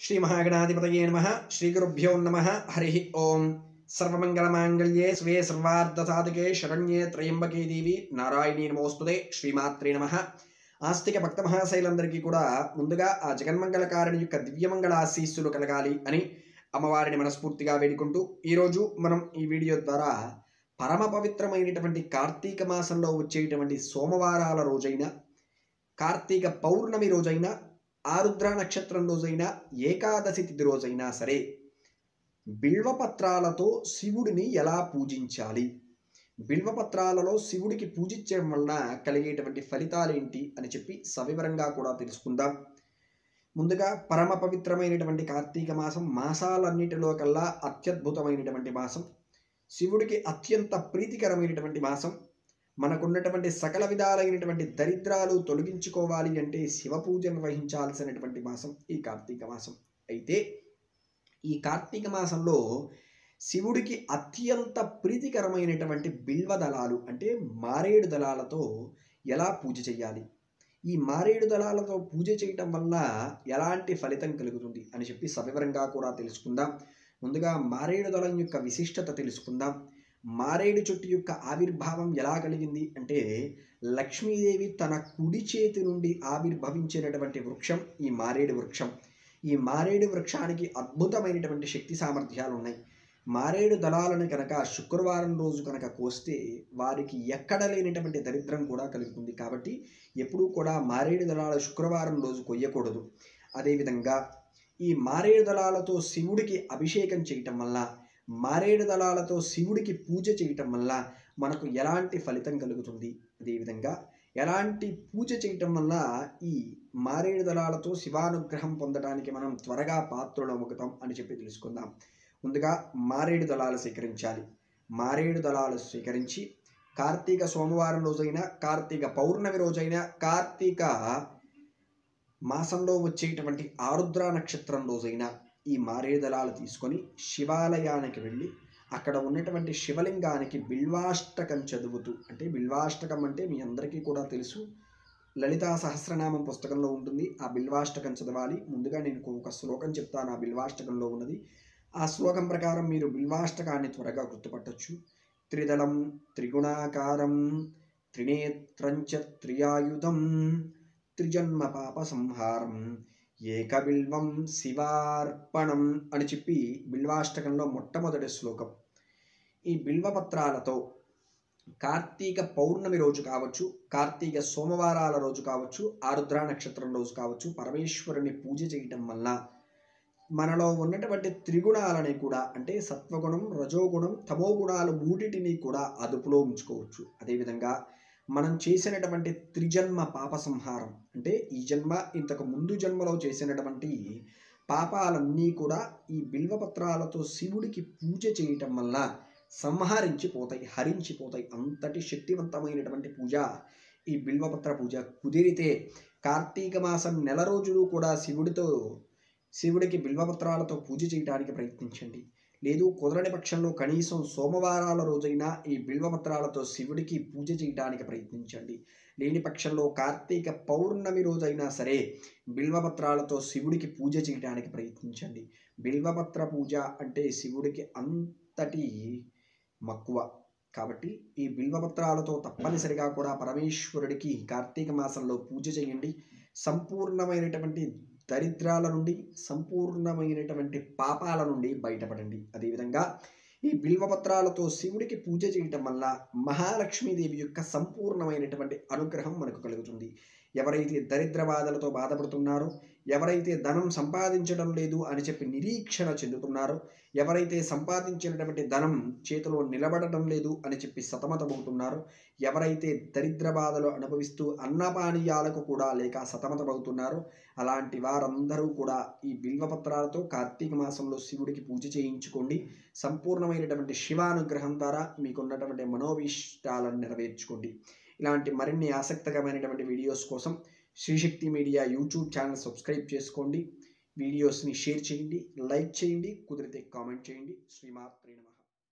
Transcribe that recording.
శ్రీ మహాగణాధిపతయే నమ శ్రీ గురుభ్యో నమ హరి ఓం సర్వమంగళమాంగళ్యే స్వే సర్వార్థసాధకే శరణ్యే త్రయంబకే దేవి నారాయణీ నమోస్తుదే శ్రీమాత్రే నమ ఆస్తిక భక్త మహాశైలందరికీ కూడా ముందుగా ఆ జగన్మంగళకారుని యొక్క దివ్యమంగళ ఆశీస్సులు కలగాలి అని అమ్మవారిని మనస్ఫూర్తిగా వేడుకుంటూ ఈరోజు మనం ఈ వీడియో ద్వారా పరమ పవిత్రమైనటువంటి కార్తీక మాసంలో వచ్చేటువంటి సోమవారాల రోజైన కార్తీక పౌర్ణమి రోజైన ఆరుద్ర నక్షత్రం రోజైనా ఏకాదశి తిథి రోజైనా సరే బిల్వపత్రాలతో శివుడిని ఎలా పూజించాలి బిల్వపత్రాలలో శివుడికి పూజించడం వలన కలిగేటువంటి ఫలితాలేంటి అని చెప్పి సవివరంగా కూడా తెలుసుకుందాం ముందుగా పరమ పవిత్రమైనటువంటి కార్తీక మాసం మాసాలన్నిటిలో కల్లా అత్యద్భుతమైనటువంటి మాసం శివుడికి అత్యంత ప్రీతికరమైనటువంటి మాసం మనకున్నటువంటి సకల విధాలైనటువంటి దరిద్రాలు తొలగించుకోవాలి అంటే శివ పూజ నిర్వహించాల్సినటువంటి మాసం ఈ కార్తీక మాసం అయితే ఈ కార్తీక మాసంలో శివుడికి అత్యంత ప్రీతికరమైనటువంటి బిల్వ దళాలు అంటే మారేడు దళాలతో ఎలా పూజ చేయాలి ఈ మారేడు దళాలతో పూజ చేయటం వల్ల ఎలాంటి ఫలితం కలుగుతుంది అని చెప్పి సవివరంగా కూడా తెలుసుకుందాం ముందుగా మారేడు దళం యొక్క విశిష్టత తెలుసుకుందాం మారేడు చెట్టు యొక్క ఆవిర్భావం ఎలా కలిగింది అంటే లక్ష్మీదేవి తన కుడి చేతి నుండి ఆవిర్భవించినటువంటి వృక్షం ఈ మారేడు వృక్షం ఈ మారేడు వృక్షానికి అద్భుతమైనటువంటి శక్తి సామర్థ్యాలు ఉన్నాయి మారేడు దళాలను కనుక శుక్రవారం రోజు కనుక కోస్తే వారికి ఎక్కడ లేనటువంటి దరిద్రం కూడా కలుగుతుంది కాబట్టి ఎప్పుడూ కూడా మారేడు దళాలు శుక్రవారం రోజు కొయ్యకూడదు అదేవిధంగా ఈ మారేడు దళాలతో శివుడికి అభిషేకం చేయటం వల్ల మారేడు దళాలతో శివుడికి పూజ చేయటం వల్ల మనకు ఎలాంటి ఫలితం కలుగుతుంది అదేవిధంగా ఎలాంటి పూజ చేయటం వల్ల ఈ మారేడు దళాలతో శివానుగ్రహం పొందడానికి మనం త్వరగా పాత్రలమవుతాం అని చెప్పి తెలుసుకుందాం ముందుగా మారేడు దళాలు స్వీకరించాలి మారేడు దళాలు స్వీకరించి కార్తీక సోమవారం రోజైనా కార్తీక పౌర్ణమి రోజైనా కార్తీక మాసంలో వచ్చేటువంటి ఆరుద్ర నక్షత్రం రోజైనా ఈ మారేడు దళాలు తీసుకొని శివాలయానికి వెళ్ళి అక్కడ ఉన్నటువంటి శివలింగానికి బిల్వాష్టకం చదువుతూ అంటే బిల్వాష్టకం అంటే మీ అందరికీ కూడా తెలుసు లలితా సహస్రనామం పుస్తకంలో ఉంటుంది ఆ బిల్వాష్టకం చదవాలి ముందుగా నేను ఒక శ్లోకం చెప్తాను ఆ బిల్వాష్టకంలో ఉన్నది ఆ శ్లోకం ప్రకారం మీరు బిల్వాష్టకాన్ని త్వరగా గుర్తుపట్టచ్చు త్రిదళం త్రిగుణాకారం త్రినేత్రంచ త్రియాయుధం త్రిజన్మ పాప సంహారం ఏకబిల్వం శివార్పణం అని చెప్పి బిల్వాష్టకంలో మొట్టమొదటి శ్లోకం ఈ బిల్వపత్రాలతో కార్తీక పౌర్ణమి రోజు కావచ్చు కార్తీక సోమవారాల రోజు కావచ్చు ఆరుద్ర నక్షత్రం రోజు కావచ్చు పరమేశ్వరుని పూజ చేయటం వల్ల మనలో ఉన్నటువంటి త్రిగుణాలని కూడా అంటే సత్వగుణం రజోగుణం తమో గుణాలు మూడిటిని కూడా అదుపులో ఉంచుకోవచ్చు అదేవిధంగా మనం చేసినటువంటి త్రిజన్మ పాప సంహారం అంటే ఈ జన్మ ఇంతకు ముందు జన్మలో చేసినటువంటి పాపాలన్నీ కూడా ఈ బిల్వపత్రాలతో శివుడికి పూజ చేయటం వల్ల సంహరించిపోతాయి హరించిపోతాయి అంతటి శక్తివంతమైనటువంటి పూజ ఈ బిల్వపత్ర పూజ కుదిరితే కార్తీక మాసం నెల రోజులు కూడా శివుడితో శివుడికి బిల్వపత్రాలతో పూజ చేయడానికి ప్రయత్నించండి లేదు కుదరని పక్షంలో కనీసం సోమవారాల రోజైనా ఈ బిల్వపత్రాలతో శివుడికి పూజ చేయడానికి ప్రయత్నించండి లేని పక్షంలో కార్తీక పౌర్ణమి రోజైనా సరే బిల్వపత్రాలతో శివుడికి పూజ చేయడానికి ప్రయత్నించండి బిల్వపత్ర పూజ అంటే శివుడికి అంతటి మక్కువ కాబట్టి ఈ బిల్వపత్రాలతో తప్పనిసరిగా కూడా పరమేశ్వరుడికి కార్తీక మాసంలో పూజ చేయండి సంపూర్ణమైనటువంటి దరిద్రాల నుండి సంపూర్ణమైనటువంటి పాపాల నుండి బయటపడండి అదేవిధంగా ఈ బిల్వపత్రాలతో శివుడికి పూజ చేయటం వల్ల మహాలక్ష్మీదేవి యొక్క సంపూర్ణమైనటువంటి అనుగ్రహం మనకు కలుగుతుంది ఎవరైతే దరిద్ర బాధలతో బాధపడుతున్నారో ఎవరైతే ధనం సంపాదించడం లేదు అని చెప్పి నిరీక్షణ చెందుతున్నారో ఎవరైతే సంపాదించినటువంటి ధనం చేతిలో నిలబడటం లేదు అని చెప్పి సతమతమవుతున్నారో ఎవరైతే దరిద్ర బాధలు అనుభవిస్తూ అన్నపానీయాలకు కూడా లేక సతమతమవుతున్నారో అలాంటి వారందరూ కూడా ఈ బిల్వపత్రాలతో కార్తీక మాసంలో శివుడికి పూజ చేయించుకోండి సంపూర్ణమైనటువంటి శివానుగ్రహం ద్వారా మీకున్నటువంటి మనోభీష్టాలను నెరవేర్చుకోండి ఇలాంటి మరిన్ని ఆసక్తికరమైనటువంటి వీడియోస్ కోసం Srishakti media YouTube channel subscribe చేసుకోండి వీడియోస్ని షేర్ చేయండి లైక్ చేయండి కుదిరితే కామెంట్ చేయండి శ్రీమాత్రి నమ